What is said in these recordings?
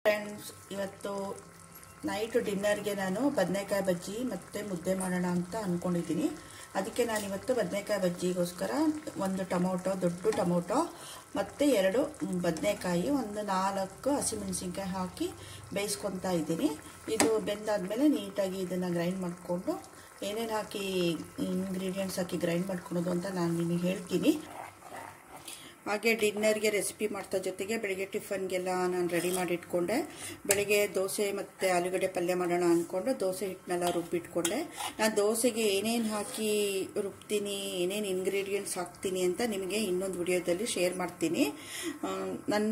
friends ಇವತ್ತು night ಡಿನ್ನರ್ಗೆ ನಾನು ಬದನೆಕಾಯಿ ಬಜ್ಜಿ ಮತ್ತು ಮುದ್ದೆ ಮಾಡೋಣ ಅಂತ ಅಂದ್ಕೊಂಡಿದ್ದೀನಿ ಅದಕ್ಕೆ ನಾನು ಇವತ್ತು ಬದನೆಕಾಯಿ ಬಜ್ಜಿಗೋಸ್ಕರ ಒಂದು ಟೊಮೊಟೊ ದೊಡ್ಡ ಟೊಮೊಟೊ ಮತ್ತು ಎರಡು ಬದನೆಕಾಯಿ ಒಂದು ನಾಲ್ಕು ಹಸಿಮೆಣಸಿನ್ಕಾಯಿ ಹಾಕಿ ಬೇಯಿಸ್ಕೊತಾ ಇದ್ದೀನಿ ಇದು ಬೆಂದಾದಮೇಲೆ ನೀಟಾಗಿ ಇದನ್ನು ಗ್ರೈಂಡ್ ಮಾಡಿಕೊಂಡು ಏನೇನು ಹಾಕಿ ಇಂಗ್ರೀಡಿಯೆಂಟ್ಸ್ ಹಾಕಿ ಗ್ರೈಂಡ್ ಮಾಡ್ಕೊಳೋದು ಅಂತ ನಾನು ನಿಮಗೆ ಹೇಳ್ತೀನಿ ಹಾಗೆ ಡಿನ್ನರ್ಗೆ ರೆಸಿಪಿ ಮಾಡ್ತಾ ಜೊತೆಗೆ ಬೆಳಿಗ್ಗೆ ಟಿಫನ್ಗೆಲ್ಲ ನಾನು ರೆಡಿ ಮಾಡಿ ಇಟ್ಕೊಂಡೆ ಬೆಳಿಗ್ಗೆ ದೋಸೆ ಮತ್ತು ಆಲೂಗಡ್ಡೆ ಪಲ್ಯ ಮಾಡೋಣ ಅಂದ್ಕೊಂಡು ದೋಸೆ ಹಿಟ್ಟನ್ನೆಲ್ಲ ರುಬ್ಬಿಟ್ಕೊಂಡೆ ನಾನು ದೋಸೆಗೆ ಏನೇನು ಹಾಕಿ ರುಬ್ತೀನಿ ಏನೇನು ಇಂಗ್ರೀಡಿಯೆಂಟ್ಸ್ ಹಾಕ್ತೀನಿ ಅಂತ ನಿಮಗೆ ಇನ್ನೊಂದು ವಿಡಿಯೋದಲ್ಲಿ ಶೇರ್ ಮಾಡ್ತೀನಿ ನನ್ನ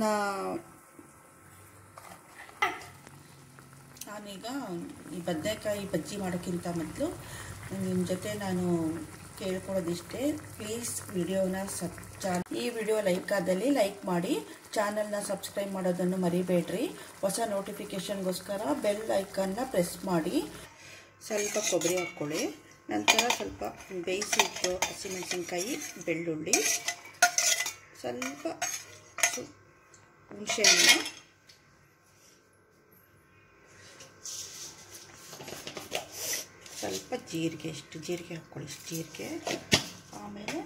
ನಾನೀಗ ಈ ಬದನೆಕಾಯಿ ಬಜ್ಜಿ ಮಾಡೋಕ್ಕಿಂತ ಮೊದಲು ನಿಮ್ಮ ಜೊತೆ ನಾನು ಕೇಳ್ಕೊಳ್ಳೋದಿಷ್ಟೇ ಪ್ಲೀಸ್ ವಿಡಿಯೋನ ಸಬ್ ಈ ವಿಡಿಯೋ ಲೈಕ್ ಆದಲ್ಲಿ ಲೈಕ್ ಮಾಡಿ ಚಾನಲ್ನ ಸಬ್ಸ್ಕ್ರೈಬ್ ಮಾಡೋದನ್ನು ಮರಿಬೇಡ್ರಿ ಹೊಸ ನೋಟಿಫಿಕೇಷನ್ಗೋಸ್ಕರ ಬೆಲ್ ಐಕನ್ನ ಪ್ರೆಸ್ ಮಾಡಿ ಸ್ವಲ್ಪ ಕೊಬ್ಬರಿ ಹಾಕ್ಕೊಳ್ಳಿ ನಂತರ ಸ್ವಲ್ಪ ಬೇಯಿಸಿಟ್ಟು ಹಸಿಮೆಣಸಿನ್ಕಾಯಿ ಬೆಳ್ಳುಳ್ಳಿ ಸ್ವಲ್ಪ ಹುಣಸೆಹಣ್ಣು ಸ್ವಲ್ಪ ಜೀರಿಗೆ ಇಷ್ಟು ಜೀರಿಗೆ ಹಾಕ್ಕೊಳ್ಳಿ ಇಷ್ಟು ಜೀರಿಗೆ ಆಮೇಲೆ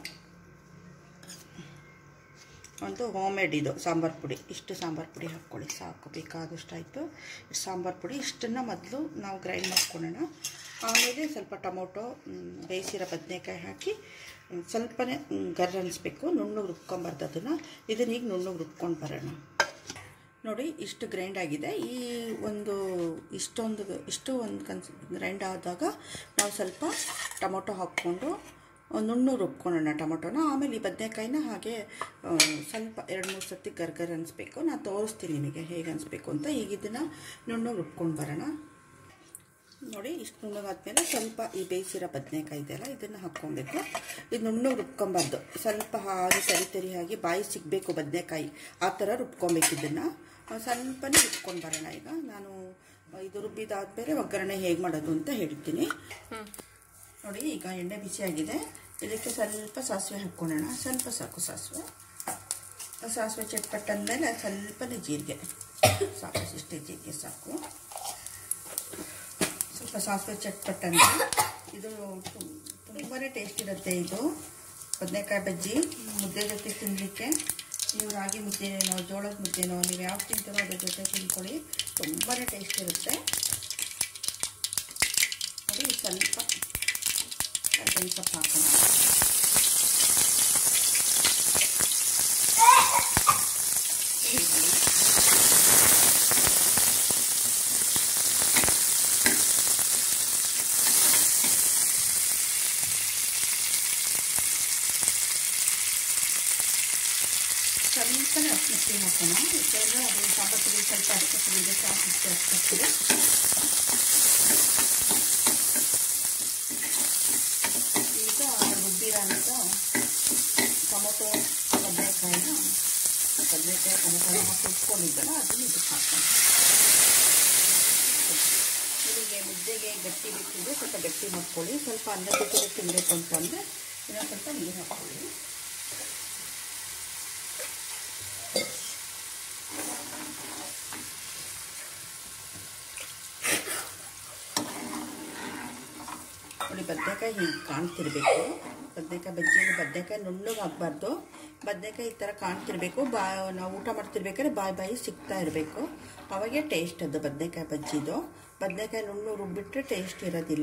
ಒಂದು ಹೋಮ್ ಮೇಡ್ ಇದು ಸಾಂಬಾರು ಪುಡಿ ಇಷ್ಟು ಸಾಂಬಾರು ಪುಡಿ ಹಾಕ್ಕೊಳ್ಳಿ ಸಾಕು ಬೇಕಾದಷ್ಟು ಆಯಿತು ಸಾಂಬಾರು ಪುಡಿ ಇಷ್ಟನ್ನು ಮೊದಲು ನಾವು ಗ್ರೈಂಡ್ ಮಾಡ್ಕೊಳ್ಳೋಣ ಆಮೇಲೆ ಸ್ವಲ್ಪ ಟೊಮೊಟೊ ಬೇಯಿಸಿರೋ ಬದನೆಕಾಯಿ ಹಾಕಿ ಸ್ವಲ್ಪನೇ ಗರ್ ಅನಿಸ್ಬೇಕು ನುಣ್ಣಗೆ ರುಬ್ಕೊಂಬಾರ್ದು ಅದನ್ನು ಇದನ್ನ ಈಗ ನುಣ್ಣಗೆ ರುಬ್ಕೊಂಡು ಬರೋಣ ನೋಡಿ ಇಷ್ಟು ಗ್ರೈಂಡ್ ಆಗಿದೆ ಈ ಒಂದು ಇಷ್ಟೊಂದು ಇಷ್ಟು ಒಂದು ಕನ್ಸ್ ಗ್ರೈಂಡ್ ಆದಾಗ ನಾವು ಸ್ವಲ್ಪ ಟೊಮೊಟೊ ಹಾಕ್ಕೊಂಡು ನುಣ್ಣು ರುಬ್ಕೊಳ್ಳೋಣ ಟೊಮೊಟೊನ ಆಮೇಲೆ ಈ ಬದನೆಕಾಯಿನ ಹಾಗೆ ಸ್ವಲ್ಪ ಎರಡು ಮೂರು ಸರ್ತಿ ಗರ್ಗರ್ ಅನಿಸ್ಬೇಕು ನಾನು ತೋರಿಸ್ತೀನಿ ನಿಮಗೆ ಹೇಗೆ ಅನಿಸ್ಬೇಕು ಅಂತ ಈಗ ಇದನ್ನು ನುಣ್ಣು ರುಬ್ಕೊಂಡು ಬರೋಣ ನೋಡಿ ಇಷ್ಟು ನುಣ್ಣಗಾದ್ಮೇಲೆ ಸ್ವಲ್ಪ ಈ ಬೇಯಿಸಿರೋ ಬದನೆಕಾಯಿ ಇದೆಯಲ್ಲ ಇದನ್ನು ಹಾಕ್ಕೊಬೇಕು ಇದು ನುಣ್ಣಗೆ ರುಬ್ಕೊಬಾರ್ದು ಸ್ವಲ್ಪ ಹಾಗೆ ತರಿ ತರಿಯಾಗಿ ಬಾಯಿ ಸಿಗಬೇಕು ಬದನೆಕಾಯಿ ಆ ಥರ ರುಬ್ಕೊಬೇಕು ಇದನ್ನು ಸ್ವಲ್ಪನೇ ರುಬ್ಕೊಂಡು ಬರೋಣ ಈಗ ನಾನು ಇದು ರುಬ್ಬಿದಾದ್ಮೇಲೆ ಒಗ್ಗರಣೆ ಹೇಗೆ ಮಾಡೋದು ಅಂತ ಹೇಳ್ತೀನಿ ನೋಡಿ ಈಗ ಎಣ್ಣೆ ಬಿಸಿಯಾಗಿದೆ ಇದಕ್ಕೆ ಸ್ವಲ್ಪ ಸಾಸಿವೆ ಹಾಕ್ಕೊಳ್ಳೋಣ ಸ್ವಲ್ಪ ಸಾಕು ಸಾಸಿವೆ ಸಾಸಿವೆ ಚಟ್ಪಟ್ಟಂದಮೇಲೆ ಸ್ವಲ್ಪನೇ ಜೀರಿಗೆ ಸಾಕು ಇಷ್ಟೇ ಜೀರಿಗೆ ಸಾಕು ಸ್ವಲ್ಪ ಸಾಸಿವೆ ಚಟ್ಪಟ್ಟಂತ ಇದು ತುಂಬಾ ಟೇಸ್ಟ್ ಇರುತ್ತೆ ಇದು ಬದನೆಕಾಯಿ ಬಜ್ಜಿ ಮುದ್ದೆ ಜೊತೆ ತಿನ್ನಲಿಕ್ಕೆ ನೀವು ರಾಗಿ ಮುದ್ದೆನೋ ಜೋಳದ ಮುದ್ದೆನೋ ನೀವು ಯಾವ್ದು ತಿಂತೀರೋ ಅದ್ರ ಜೊತೆ ತಿನ್ಕೊಳ್ಳಿ ತುಂಬಾ ಟೇಸ್ಟ್ ಇರುತ್ತೆ ನೋಡಿ ಸ್ವಲ್ಪ ಕರ್ಬೇವಿನ ಸೊಪ್ಪು ಹಾಕೋಣ ಸ್ವಲ್ಪನೇ ಅಕ್ಕಿ ಹಾಕೋಣ ಯಾಕೆಂದರೆ ಅದು ಸಾಂಬಾರು ಪುಡಿ ಸ್ವಲ್ಪ ಅಕ್ಕಿ ಪುಡಿ ಸಾಕು ಹಾಕ್ತೀವಿ ಈಗ ರುಬ್ಬಿರೋಂಥ ಟೊಮೊಟೊ ಬದನೆಕಾಯಿನ ಬದನೆಕಾಯಿ ಟೊಮೊಟೊ ಹಾಕಿ ಉಟ್ಕೊಂಡಿದ್ದಲ್ಲ ಅದನ್ನು ಇದಕ್ಕೆ ಹಾಕೋಣ ನಿಮಗೆ ಮುದ್ದೆಗೆ ಗಟ್ಟಿ ಬೇಕಿದ್ರೆ ಸ್ವಲ್ಪ ಗಟ್ಟಿ ಮಾಡ್ಕೊಳ್ಳಿ ಸ್ವಲ್ಪ ಅನ್ನ ಜೊತೆ ತಿನ್ನಬೇಕು ಅಂತಂದರೆ ಇನ್ನೊಂದು ಸ್ವಲ್ಪ ನೀರು ಹಾಕ್ಕೊಳ್ಳಿ ನೋಡಿ ಬದನೆಕಾಯಿ ಹೀಗೆ ಕಾಣ್ತಿರ್ಬೇಕು ಬದನೆಕಾಯಿ ಬಜ್ಜಿಗೆ ಬದನೆಕಾಯಿ ನುಣ್ಣಗೆ ಆಗಬಾರ್ದು ಬದನೆಕಾಯಿ ಈ ಥರ ಕಾಣ್ತಿರ್ಬೇಕು ಬಾ ನಾವು ಊಟ ಮಾಡ್ತಿರ್ಬೇಕಾದ್ರೆ ಬಾಯಿ ಬಾಯಿ ಸಿಗ್ತಾ ಇರಬೇಕು ಅವಾಗೆ ಟೇಸ್ಟ್ ಅದು ಬದನೆಕಾಯಿ ಬಜ್ಜಿದು ಬದನೆಕಾಯಿ ನುಣ್ಣು ರುಬ್ಬಿಟ್ರೆ ಟೇಸ್ಟ್ ಇರೋದಿಲ್ಲ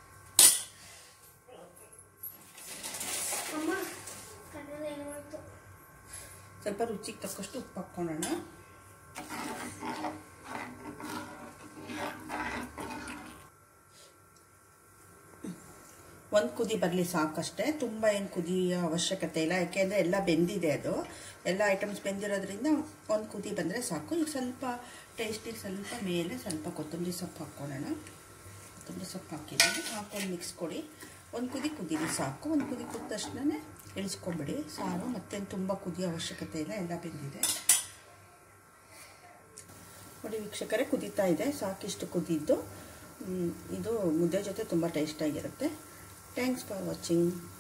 ಸ್ವಲ್ಪ ರುಚಿಗೆ ತಕ್ಕಷ್ಟು ಉಪ್ಪು ಹಾಕ್ಕೊಳ್ಳೋಣ ಒಂದು ಕುದಿ ಬರಲಿ ಸಾಕಷ್ಟೇ ತುಂಬ ಏನು ಕುದಿಯೋ ಅವಶ್ಯಕತೆ ಇಲ್ಲ ಯಾಕೆಂದರೆ ಎಲ್ಲ ಬೆಂದಿದೆ ಅದು ಎಲ್ಲ ಐಟಮ್ಸ್ ಬೆಂದಿರೋದ್ರಿಂದ ಒಂದು ಕುದಿ ಬಂದರೆ ಸಾಕು ಈಗ ಸ್ವಲ್ಪ ಟೇಸ್ಟಿಗೆ ಸ್ವಲ್ಪ ಮೇಲೆ ಸ್ವಲ್ಪ ಕೊತ್ತಂಬರಿ ಸೊಪ್ಪು ಹಾಕ್ಕೊಳ್ಳೋಣ ಕೊತ್ತಂಬರಿ ಸೊಪ್ಪು ಹಾಕಿದ್ದೀನಿ ಹಾಕೊಂಡು ಮಿಕ್ಸ್ ಕೊಡಿ ಒಂದು ಕುದಿ ಕುದೀಲಿ ಸಾಕು ಒಂದು ಕುದಿ ಕುದ ತಕ್ಷಣ ಇಳಿಸ್ಕೊಂಬಿಡಿ ಸಾರು ಮತ್ತೇನು ತುಂಬ ಕುದಿಯೋ ಅವಶ್ಯಕತೆ ಇಲ್ಲ ಎಲ್ಲ ಬೆಂದಿದೆ ನೋಡಿ ವೀಕ್ಷಕರೇ ಕುದೀತಾ ಇದೆ ಸಾಕಿಷ್ಟು ಕುದಿದ್ದು ಇದು ಮುದ್ದೆ ಜೊತೆ ತುಂಬ ಟೇಸ್ಟಾಗಿರುತ್ತೆ ಥ್ಯಾಂಕ್ಸ್ ಫಾರ್ ವಾಚಿಂಗ್